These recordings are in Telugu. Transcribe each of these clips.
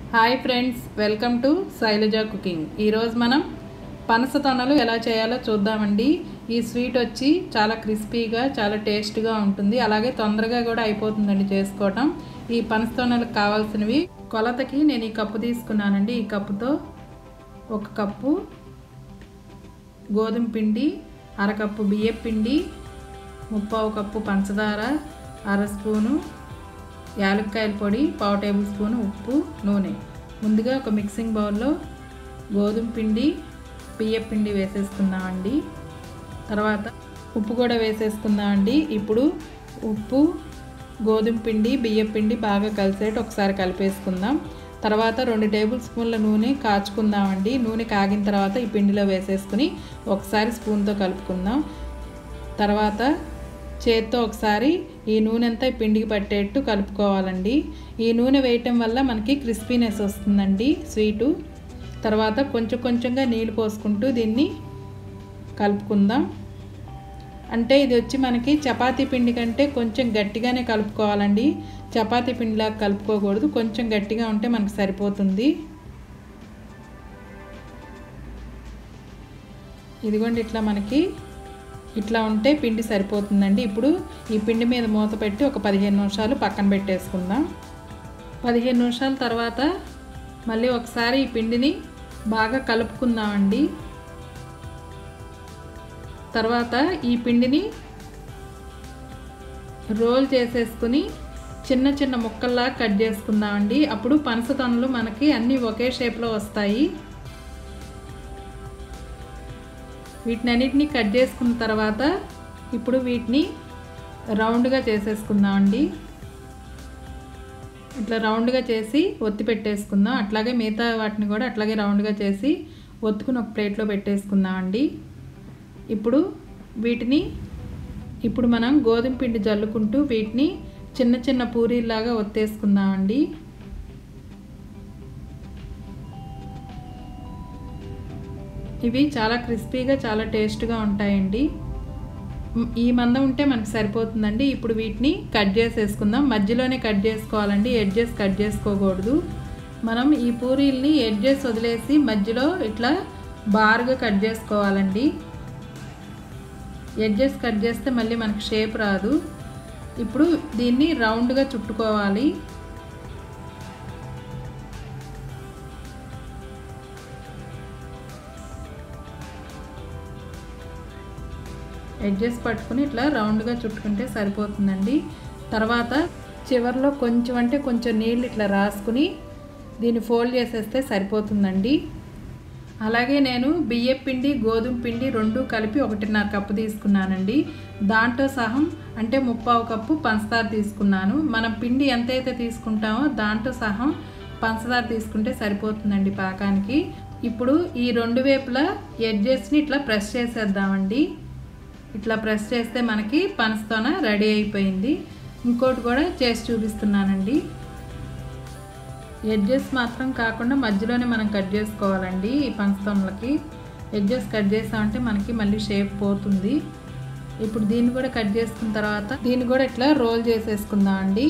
hi friends welcome to Shailaja cooking ఈరోజు మనం పనస తొనలు ఎలా చేయాలో చూద్దామండి ఈ స్వీట్ వచ్చి చాలా క్రిస్పీగా చాలా టేస్ట్గా ఉంటుంది అలాగే తొందరగా కూడా అయిపోతుందండి చేసుకోవటం ఈ పనస తొనలకు కావాల్సినవి కొలతకి నేను ఈ కప్పు తీసుకున్నానండి ఈ కప్పుతో ఒక కప్పు గోధుమ పిండి అరకప్పు బియ్యం పిండి ముప్పావు కప్పు పంచదార అర స్పూను యాలక్కాయల పొడి పావు టేబుల్ స్పూన్ ఉప్పు నూనె ముందుగా ఒక మిక్సింగ్ బౌల్లో గోధుమ పిండి బియ్యం పిండి వేసేసుకుందామండి తర్వాత ఉప్పు కూడా వేసేసుకుందామండి ఇప్పుడు ఉప్పు గోధుమ పిండి బియ్యం పిండి బాగా కలిసేట్టు ఒకసారి కలిపేసుకుందాం తర్వాత రెండు టేబుల్ స్పూన్ల నూనె కాచుకుందామండి నూనె కాగిన తర్వాత ఈ పిండిలో వేసేసుకుని ఒకసారి స్పూన్తో కలుపుకుందాం తర్వాత చేత్తో ఒకసారి ఈ నూనె అంతా ఈ పిండికి పట్టేట్టు కలుపుకోవాలండి ఈ నూనె వేయటం వల్ల మనకి క్రిస్పీనెస్ వస్తుందండి స్వీటు తర్వాత కొంచెం కొంచెంగా నీళ్ళు పోసుకుంటూ దీన్ని కలుపుకుందాం అంటే ఇది వచ్చి మనకి చపాతీ పిండి కంటే కొంచెం గట్టిగానే కలుపుకోవాలండి చపాతీ పిండిలాగా కలుపుకోకూడదు కొంచెం గట్టిగా ఉంటే మనకు సరిపోతుంది ఇదిగోండి ఇట్లా మనకి ఇట్లా ఉంటే పిండి సరిపోతుందండి ఇప్పుడు ఈ పిండి మీద మూత పెట్టి ఒక పదిహేను నిమిషాలు పక్కన పెట్టేసుకుందాం పదిహేను నిమిషాల తర్వాత మళ్ళీ ఒకసారి ఈ పిండిని బాగా కలుపుకుందామండి తర్వాత ఈ పిండిని రోల్ చేసేసుకుని చిన్న చిన్న ముక్కల్లా కట్ చేసుకుందామండి అప్పుడు పనసతొనలు మనకి అన్నీ ఒకే షేప్లో వస్తాయి వీటిని అన్నిటినీ కట్ చేసుకున్న తర్వాత ఇప్పుడు వీటిని రౌండ్గా చేసేసుకుందామండి ఇట్లా రౌండ్గా చేసి ఒత్తి పెట్టేసుకుందాం అట్లాగే మిగతా వాటిని కూడా అట్లాగే రౌండ్గా చేసి ఒత్తుకుని ఒక ప్లేట్లో పెట్టేసుకుందామండి ఇప్పుడు వీటిని ఇప్పుడు మనం గోధుమ పిండి జల్లుకుంటూ వీటిని చిన్న చిన్న పూరీలాగా ఒత్తేసుకుందామండి ఇవి చాలా క్రిస్పీగా చాలా టేస్ట్గా ఉంటాయండి ఈ మందం ఉంటే మనకు సరిపోతుందండి ఇప్పుడు వీటిని కట్ చేసేసుకుందాం మధ్యలోనే కట్ చేసుకోవాలండి ఎడ్జెస్ కట్ చేసుకోకూడదు మనం ఈ పూరీల్ని ఎడ్జెస్ వదిలేసి మధ్యలో ఇట్లా బార్గా కట్ చేసుకోవాలండి ఎడ్జెస్ కట్ చేస్తే మళ్ళీ మనకు షేప్ రాదు ఇప్పుడు దీన్ని రౌండ్గా చుట్టుకోవాలి ఎడ్జెస్ పట్టుకుని ఇట్లా రౌండ్గా చుట్టుకుంటే సరిపోతుందండి తర్వాత చివరిలో కొంచెం అంటే కొంచెం నీళ్ళు ఇట్లా రాసుకుని దీన్ని ఫోల్డ్ చేసేస్తే సరిపోతుందండి అలాగే నేను బియ్యం పిండి గోధుమ పిండి రెండు కలిపి ఒకటిన్నర కప్పు తీసుకున్నానండి దాంట్లో సహం అంటే ముప్పావు కప్పు పంచదార తీసుకున్నాను మనం పిండి ఎంతైతే తీసుకుంటామో దాంట్లో సహం పంచదార తీసుకుంటే సరిపోతుందండి పాకానికి ఇప్పుడు ఈ రెండు వైపులా ఎడ్జెస్ని ఇట్లా ప్రెస్ చేసేద్దామండి ఇట్లా ప్రెస్ చేస్తే మనకి పనస్తోన రెడీ అయిపోయింది ఇంకోటి కూడా చేసి చూపిస్తున్నానండి ఎడ్జెస్ మాత్రం కాకుండా మధ్యలోనే మనం కట్ చేసుకోవాలండి ఈ పనస్తోనలకి ఎడ్జెస్ కట్ చేసామంటే మనకి మళ్ళీ షేప్ పోతుంది ఇప్పుడు దీన్ని కూడా కట్ చేసుకున్న తర్వాత దీన్ని కూడా ఇట్లా రోల్ చేసేసుకుందాం అండి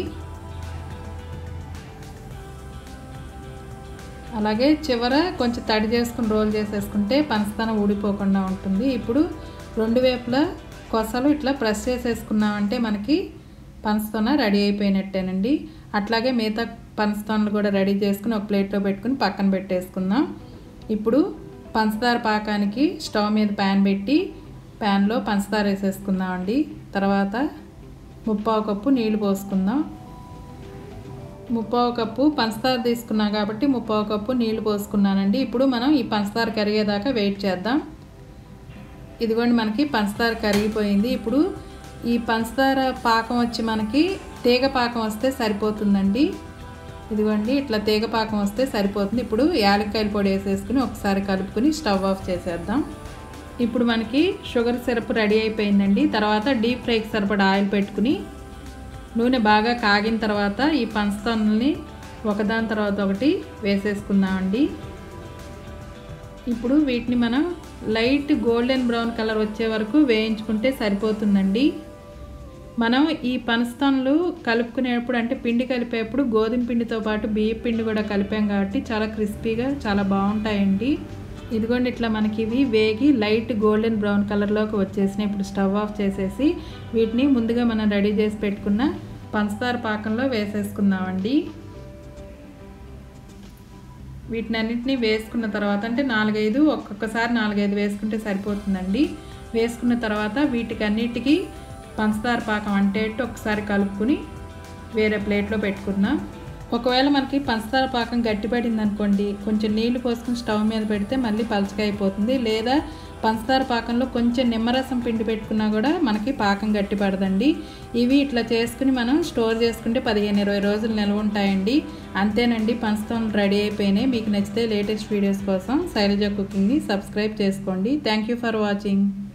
అలాగే చివర కొంచెం తడి చేసుకుని రోల్ చేసేసుకుంటే పనస్తన ఊడిపోకుండా ఉంటుంది ఇప్పుడు రెండు వైపులా కొసలు ఇట్లా ప్రెస్ చేసేసుకున్నామంటే మనకి పనస్తోన రెడీ అయిపోయినట్టేనండి అట్లాగే మిగతా పనస్తోనలు కూడా రెడీ చేసుకుని ఒక ప్లేట్లో పెట్టుకుని పక్కన పెట్టేసుకుందాం ఇప్పుడు పంచదార పాకానికి స్టవ్ మీద ప్యాన్ పెట్టి ప్యాన్లో పంచదార వేసేసుకుందామండి తర్వాత ముప్పావు కప్పు నీళ్లు పోసుకుందాం ముప్పావు కప్పు పంచదార తీసుకున్నాం కాబట్టి ముప్పావు కప్పు నీళ్లు పోసుకున్నానండి ఇప్పుడు మనం ఈ పంచదార కరిగేదాకా వెయిట్ చేద్దాం ఇదిగోండి మనకి పంచదార కరిగిపోయింది ఇప్పుడు ఈ పంచదార పాకం వచ్చి మనకి తీగ పాకం వస్తే సరిపోతుందండి ఇదిగోండి ఇట్లా తీగ పాకం వస్తే సరిపోతుంది ఇప్పుడు యాలక్కాయల పొడి వేసేసుకుని ఒకసారి కలుపుకొని స్టవ్ ఆఫ్ చేసేద్దాం ఇప్పుడు మనకి షుగర్ సిరప్ రెడీ అయిపోయిందండి తర్వాత డీప్ ఫ్రైకి సరిపడా ఆయిల్ పెట్టుకుని నూనె బాగా కాగిన తర్వాత ఈ పంచదారని ఒకదాని తర్వాత ఒకటి వేసేసుకుందామండి ఇప్పుడు వీటిని మనం లైట్ గోల్డెన్ బ్రౌన్ కలర్ వచ్చే వరకు వేయించుకుంటే సరిపోతుందండి మనం ఈ పనస్తోనలు కలుపుకునేటప్పుడు అంటే పిండి కలిపేటప్పుడు గోధుమ పిండితో పాటు బియ్య పిండి కూడా కలిపాం కాబట్టి చాలా క్రిస్పీగా చాలా బాగుంటాయండి ఇదిగోండి ఇట్లా మనకి ఇవి వేగి లైట్ గోల్డెన్ బ్రౌన్ కలర్లోకి వచ్చేసినాయి ఇప్పుడు స్టవ్ ఆఫ్ చేసేసి వీటిని ముందుగా మనం రెడీ చేసి పెట్టుకున్న పంచదార పాకంలో వేసేసుకుందామండి వీటిని అన్నింటినీ వేసుకున్న తర్వాత అంటే నాలుగైదు ఒక్కొక్కసారి నాలుగైదు వేసుకుంటే సరిపోతుందండి వేసుకున్న తర్వాత వీటికి అన్నిటికీ పంచదార పాకం అంటేట్టు ఒకసారి కలుపుకుని వేరే ప్లేట్లో పెట్టుకుందాం ఒకవేళ మనకి పంచదార పాకం గట్టిపడింది అనుకోండి కొంచెం నీళ్లు పోసుకుని స్టవ్ మీద పెడితే మళ్ళీ పలచగా అయిపోతుంది లేదా పంచదార పాకంలో కొంచెం నిమ్మరసం పిండి పెట్టుకున్నా కూడా మనకి పాకం గట్టిపడదండి ఇవి ఇట్లా చేసుకుని మనం స్టోర్ చేసుకుంటే పదిహేను ఇరవై రోజులు నిల్వ ఉంటాయండి అంతేనండి పంచదార రెడీ అయిపోయినాయి మీకు నచ్చితే లేటెస్ట్ వీడియోస్ కోసం శైలజ కుకింగ్ని సబ్స్క్రైబ్ చేసుకోండి థ్యాంక్ యూ ఫర్ వాచింగ్